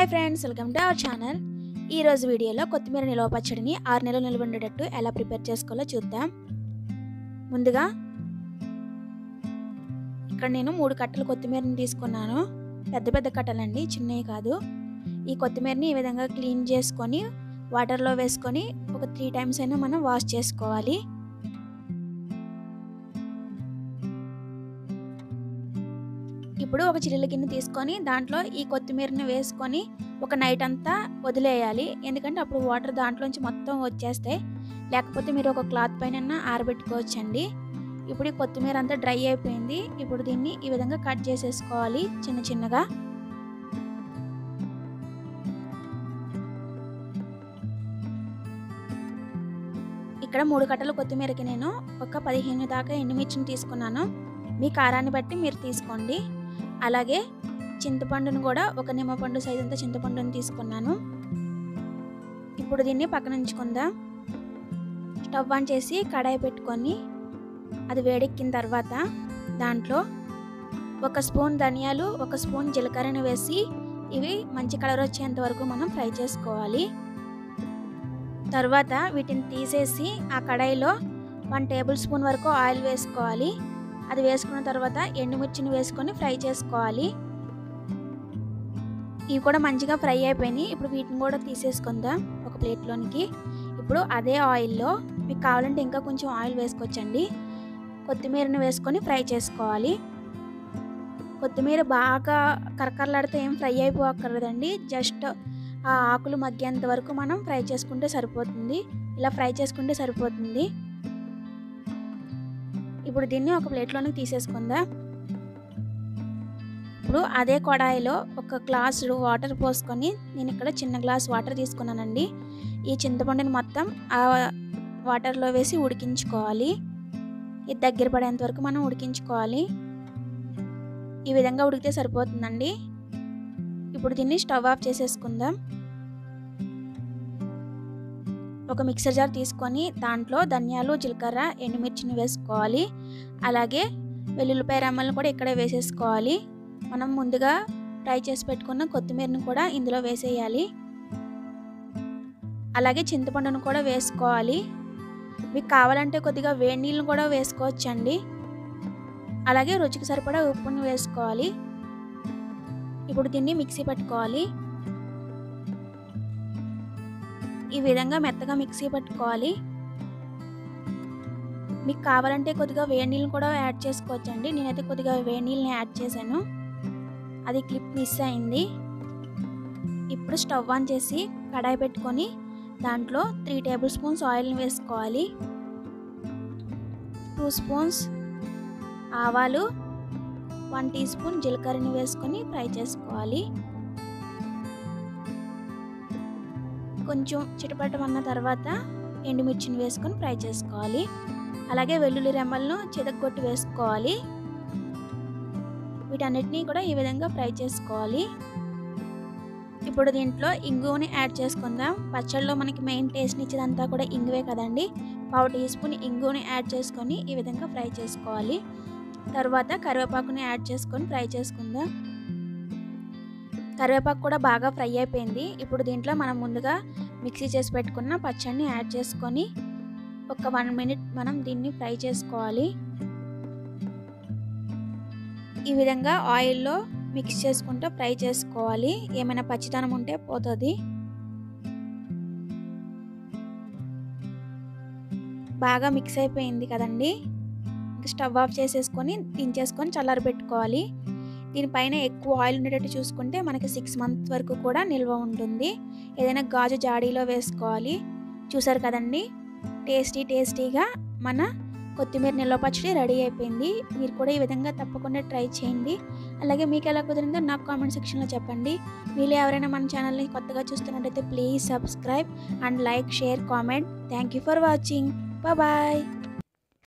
hi friends welcome to our channel ఈరోజు వీడియోలో కొత్తిమీర నిలవ పచ్చడిని ఆరు నెలలు నిల్వ ఉండేటట్టు ఎలా ప్రిపేర్ చేసుకోవాలో చూద్దాం ముందుగా ఇక్కడ నేను మూడు కట్టలు కొత్తిమీరని తీసుకున్నాను పెద్ద పెద్ద కట్టలండి చిన్నవి కాదు ఈ కొత్తిమీరని ఈ విధంగా క్లీన్ చేసుకొని వాటర్లో వేసుకొని ఒక త్రీ టైమ్స్ అయినా మనం వాష్ చేసుకోవాలి ఇప్పుడు ఒక చిల్లుల గిన్నె తీసుకొని దాంట్లో ఈ కొత్తిమీరని వేసుకొని ఒక నైట్ అంతా వదిలేయాలి ఎందుకంటే అప్పుడు వాటర్ దాంట్లోంచి మొత్తం వచ్చేస్తాయి లేకపోతే మీరు ఒక క్లాత్ పైన ఆరబెట్టుకోవచ్చండి ఇప్పుడు ఈ కొత్తిమీర అంతా డ్రై అయిపోయింది ఇప్పుడు దీన్ని ఈ విధంగా కట్ చేసేసుకోవాలి చిన్న చిన్నగా ఇక్కడ మూడు కట్టల కొత్తిమీరకి నేను ఒక పదిహేను దాకా ఎండుమిర్చిని తీసుకున్నాను మీ కారాన్ని బట్టి మీరు తీసుకోండి అలాగే చింతపండును కూడా ఒక నిమ్మపండు సైజు అంతా చింతపండుని తీసుకున్నాను ఇప్పుడు దీన్ని పక్కన ఉంచుకుందాం స్టవ్ ఆన్ చేసి కడాయి పెట్టుకొని అది వేడెక్కిన తర్వాత దాంట్లో ఒక స్పూన్ ధనియాలు ఒక స్పూన్ జీలకర్రను వేసి ఇవి మంచి కలర్ వచ్చేంత వరకు మనం ఫ్రై చేసుకోవాలి తర్వాత వీటిని తీసేసి ఆ కడాయిలో వన్ టేబుల్ స్పూన్ వరకు ఆయిల్ వేసుకోవాలి అది వేసుకున్న తర్వాత ఎండుమిర్చిని వేసుకొని ఫ్రై చేసుకోవాలి ఇవి కూడా మంచిగా ఫ్రై అయిపోయినాయి ఇప్పుడు వీటిని కూడా తీసేసుకుందాం ఒక ప్లేట్లోనికి ఇప్పుడు అదే ఆయిల్లో మీకు కావాలంటే ఇంకా కొంచెం ఆయిల్ వేసుకోవచ్చండి కొత్తిమీరని వేసుకొని ఫ్రై చేసుకోవాలి కొత్తిమీర బాగా కరకరలాడితే ఏం ఫ్రై అయిపోక్కర్లేదండి జస్ట్ ఆ ఆకులు మగ్గేంత వరకు మనం ఫ్రై చేసుకుంటే సరిపోతుంది ఇలా ఫ్రై చేసుకుంటే సరిపోతుంది ఇప్పుడు దీన్ని ఒక ప్లేట్లోనికి తీసేసుకుందాం ఇప్పుడు అదే కడాయిలో ఒక గ్లాస్ వాటర్ పోసుకొని నేను ఇక్కడ చిన్న గ్లాస్ వాటర్ తీసుకున్నానండి ఈ చింతపండుని మొత్తం ఆ వాటర్లో వేసి ఉడికించుకోవాలి ఇది దగ్గర పడేంత వరకు మనం ఉడికించుకోవాలి ఈ విధంగా ఉడికితే సరిపోతుందండి ఇప్పుడు దీన్ని స్టవ్ ఆఫ్ చేసేసుకుందాం ఒక మిక్సర్ జార్ తీసుకొని దాంట్లో ధనియాలు జీలకర్ర ఎండుమిర్చిని వేసుకోవాలి అలాగే వెల్లుల్లిపాయ రమ్మలను కూడా ఇక్కడే వేసేసుకోవాలి మనం ముందుగా ఫ్రై చేసి పెట్టుకున్న కొత్తిమీరను కూడా ఇందులో వేసేయాలి అలాగే చింతపండును కూడా వేసుకోవాలి మీకు కావాలంటే కొద్దిగా వేడి నీళ్ళను కూడా వేసుకోవచ్చండి అలాగే రుచికి సరిపడా ఉప్పును వేసుకోవాలి ఇప్పుడు దీన్ని మిక్సీ పట్టుకోవాలి ఈ విధంగా మెత్తగా మిక్సీ పట్టుకోవాలి మీకు కావాలంటే కొద్దిగా వేడి నీళ్ళు కూడా యాడ్ చేసుకోవచ్చండి నేనైతే కొద్దిగా వేడి నీళ్ళని యాడ్ చేశాను అది క్లిప్ మిస్ అయింది ఇప్పుడు స్టవ్ ఆన్ చేసి కడాయి పెట్టుకొని దాంట్లో త్రీ టేబుల్ స్పూన్స్ ఆయిల్ని వేసుకోవాలి టూ స్పూన్స్ ఆవాలు వన్ టీ స్పూన్ జీలకర్రని వేసుకొని ఫ్రై చేసుకోవాలి కొంచెం చిటపటమన్న తర్వాత ఎండుమిర్చిని వేసుకొని ఫ్రై చేసుకోవాలి అలాగే వెల్లుల్లి రెమ్మలను చితగొట్టి వేసుకోవాలి వీటన్నిటినీ కూడా ఈ విధంగా ఫ్రై చేసుకోవాలి ఇప్పుడు దీంట్లో ఇంగువని యాడ్ చేసుకుందాం పచ్చళ్ళలో మనకి మెయిన్ టేస్ట్ని ఇచ్చేదంతా కూడా ఇంగువే కదండి పావు టీ స్పూన్ ఇంగువని యాడ్ చేసుకొని ఈ విధంగా ఫ్రై చేసుకోవాలి తర్వాత కరివేపాకుని యాడ్ చేసుకొని ఫ్రై చేసుకుందాం కరివేపాకు కూడా బాగా ఫ్రై అయిపోయింది ఇప్పుడు దీంట్లో మనం ముందుగా మిక్సీ చేసి పెట్టుకున్న పచ్చడిని యాడ్ చేసుకొని ఒక వన్ మినిట్ మనం దీన్ని ఫ్రై చేసుకోవాలి ఈ విధంగా ఆయిల్లో మిక్స్ చేసుకుంటూ ఫ్రై చేసుకోవాలి ఏమైనా పచ్చితనం ఉంటే పోతుంది బాగా మిక్స్ అయిపోయింది కదండి స్టవ్ ఆఫ్ చేసేసుకొని దించేసుకొని చల్లారి పెట్టుకోవాలి దీనిపైన ఎక్కువ ఆయిల్ ఉండేటట్టు చూసుకుంటే మనకి సిక్స్ మంత్ వరకు కూడా నిల్వ ఉంటుంది ఏదైనా గాజు జాడీలో వేసుకోవాలి చూసారు కదండి టేస్టీ టేస్టీగా మన కొత్తిమీర నిల్వ పచ్చడి రెడీ అయిపోయింది మీరు కూడా ఈ విధంగా తప్పకుండా ట్రై చేయండి అలాగే మీకు ఎలా కుదిరిందో నాకు కామెంట్ సెక్షన్లో చెప్పండి మీరు ఎవరైనా మన ఛానల్ని కొత్తగా చూస్తున్నట్టయితే please subscribe and like share comment thank you for watching bye